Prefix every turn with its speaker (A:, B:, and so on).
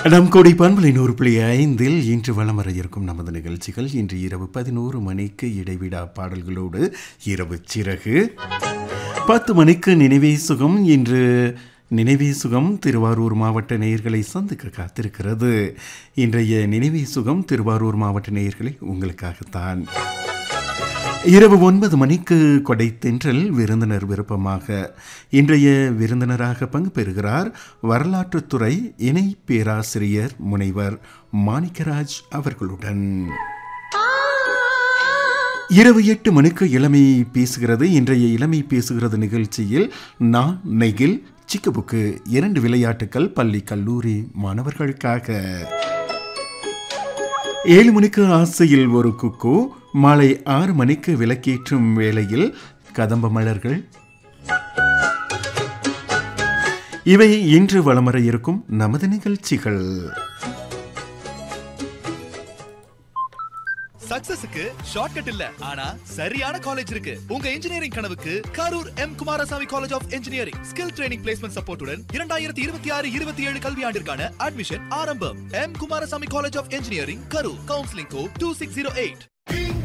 A: நம் கொடி பண்பலை நூறு புள்ளி ஐந்தில் இன்று வலம் வர இருக்கும் நமது நிகழ்ச்சிகள் இன்று இரவு பதினோரு மணிக்கு இடைவிடா பாடல்களோடு இரவு சிறகு பத்து மணிக்கு நினைவே சுகம் இன்று நினைவே சுகம் திருவாரூர் மாவட்ட நேயர்களை சந்திக்க காத்திருக்கிறது இன்றைய நினைவே சுகம் திருவாரூர் மாவட்ட நேயர்களை உங்களுக்காகத்தான் இரவு ஒன்பது மணிக்கு கொடை தென்றல் விருந்தினர் விருப்பமாக இன்றைய விருந்தினராக பங்கு பெறுகிறார் வரலாற்றுத்துறை இணை பேராசிரியர் முனைவர் மாணிக்கராஜ் அவர்களுடன் இரவு எட்டு மணிக்கு இளமை பேசுகிறது இன்றைய இளமை பேசுகிறது நிகழ்ச்சியில் நான் நெகில் சிக்கபுக்கு இரண்டு விளையாட்டுக்கள் பள்ளி கல்லூரி மாணவர்களுக்காக ஏழு மணிக்கு ஆசையில் ஒரு குக்கு மாலை ஆறு மணிக்கு விளக்கேற்றும் வேளையில் கதம்ப மலர்கள் இவை இன்று வளமர இருக்கும் நமது நிகழ்ச்சிகள்
B: சக்சஸுக்கு ஷார்ட்கட் இல்ல ஆனா சரியான காலேஜ் இருக்கு உங்க இன்ஜினியரிங் கனவுக்கு Karur M Kumarasamy college of engineering skill training placement சப்போர்ட்டுடன் இரண்டாயிரத்தி இருபத்தி ஆறு இருபத்தி ஏழு கல்வியாண்டிற்கான அட்மிஷன் ஆரம்பம் M Kumarasamy college of engineering Karur counselling code two six zero eight